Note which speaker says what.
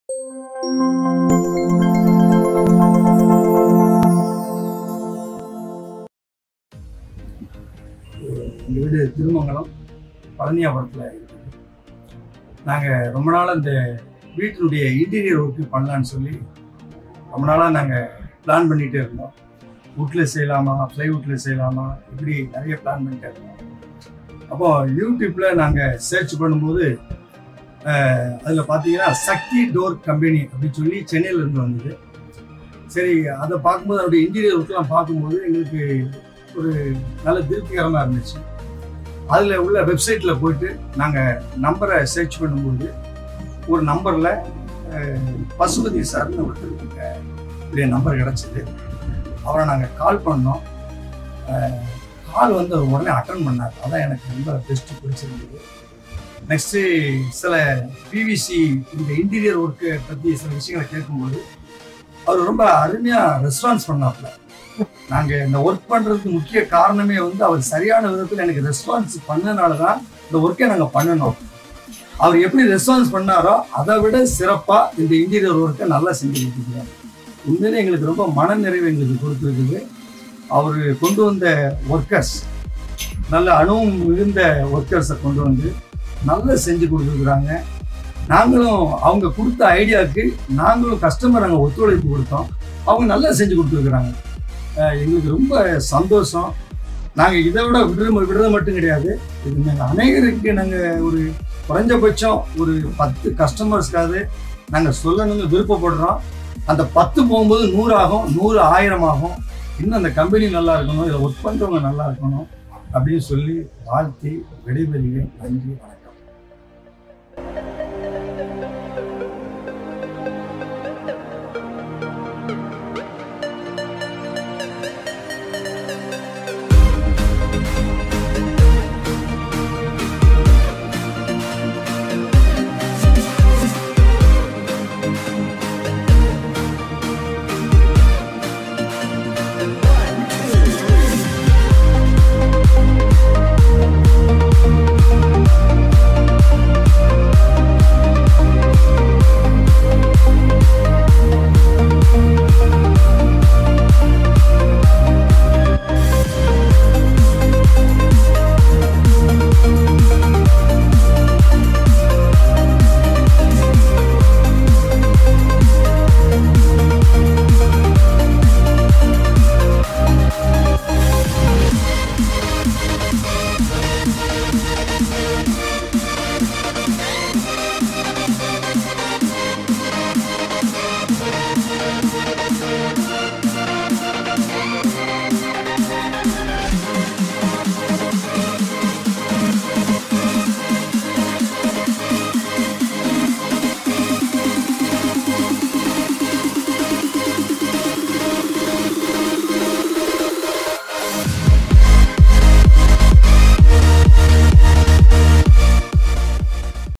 Speaker 1: எங்கள் வீடு திருமங்கலம் பழனியாபுரத்தில் இருக்குது நாங்கள் ரொம்ப நாள் அந்த வீட்டினுடைய இன்டீரியர் ஒர்க்கு பண்ணலான்னு சொல்லி ரொம்ப நாளாக நாங்கள் பிளான் பண்ணிகிட்டே இருந்தோம் வுட்டில் செய்யலாமா ப்ளைவுட்டில் செய்யலாமா இப்படி நிறைய பிளான் பண்ணிட்டே இருந்தோம் அப்போ யூடியூப்பில் நாங்கள் சர்ச் பண்ணும்போது அதில் பார்த்தீங்கன்னா சக்தி டோர் கம்பெனி அப்படின்னு சொல்லி சென்னையில இருந்து வந்தது சரி அதை பார்க்கும்போது அதோடைய இன்டீரியர் ஒர்க்லாம் பார்க்கும்போது எங்களுக்கு ஒரு நல்ல திருப்திகரமாக இருந்துச்சு அதில் உள்ள வெப்சைட்டில் போயிட்டு நாங்கள் நம்பரை சர்ச் பண்ணும்போது ஒரு நம்பரில் பசுபதி சார்னு ஒருத்தருக்கு இப்படிய நம்பர் கிடச்சிது அவரை நாங்கள் கால் பண்ணோம் கால் வந்து அவர் உடனே அட்டன் பண்ணார் அதான் எனக்கு ரொம்ப பெஸ்ட்டு பிடிச்சிருந்தது நெக்ஸ்ட்டு சில பிவிசி இந்த இன்டீரியர் ஒர்க்கை பற்றி சில விஷயங்களை கேட்கும்போது அவர் ரொம்ப அருமையாக ரெஸ்பான்ஸ் பண்ணாப்புல நாங்கள் இந்த ஒர்க் பண்ணுறதுக்கு முக்கிய காரணமே வந்து அவர் சரியான விதத்தில் எனக்கு ரெஸ்பான்ஸ் பண்ணனால தான் இந்த ஒர்க்கை நாங்கள் பண்ணணும் அவர் எப்படி ரெஸ்பான்ஸ் பண்ணாரோ அதை விட சிறப்பாக இந்த இன்டீரியர் ஒர்க்கை நல்லா செஞ்சு கொடுத்துருக்காரு உண்மையிலே எங்களுக்கு ரொம்ப மன நிறைவு எங்களுக்கு கொடுத்துருக்குது அவர் கொண்டு வந்த ஒர்க்கர்ஸ் நல்ல அனுபவம் மிகுந்த ஒர்க்கர்ஸை கொண்டு வந்து நல்லா செஞ்சு கொடுத்துருக்குறாங்க நாங்களும் அவங்க கொடுத்த ஐடியாவுக்கு நாங்களும் கஸ்டமர் அங்கே ஒத்துழைப்பு கொடுத்தோம் அவங்க நல்லா செஞ்சு கொடுத்துருக்குறாங்க எங்களுக்கு ரொம்ப சந்தோஷம் நாங்கள் இதை விட விடுறது விடுறது மட்டும் கிடையாது இது நாங்கள் அநேகருக்கு நாங்கள் ஒரு குறைஞ்சபட்சம் ஒரு பத்து கஸ்டமர்ஸ்க்காவது நாங்கள் சொல்லணும்னு விருப்பப்படுறோம் அந்த பத்து போகும்போது நூறு ஆகும் நூறு ஆயிரம் ஆகும் இன்னும் அந்த கம்பெனி நல்லா இருக்கணும் இதில் ஒர்க் பண்ணுறவங்க நல்லா இருக்கணும் அப்படின்னு சொல்லி வாழ்த்தி விடைபெறுகிறேன் நன்றி வணக்கம்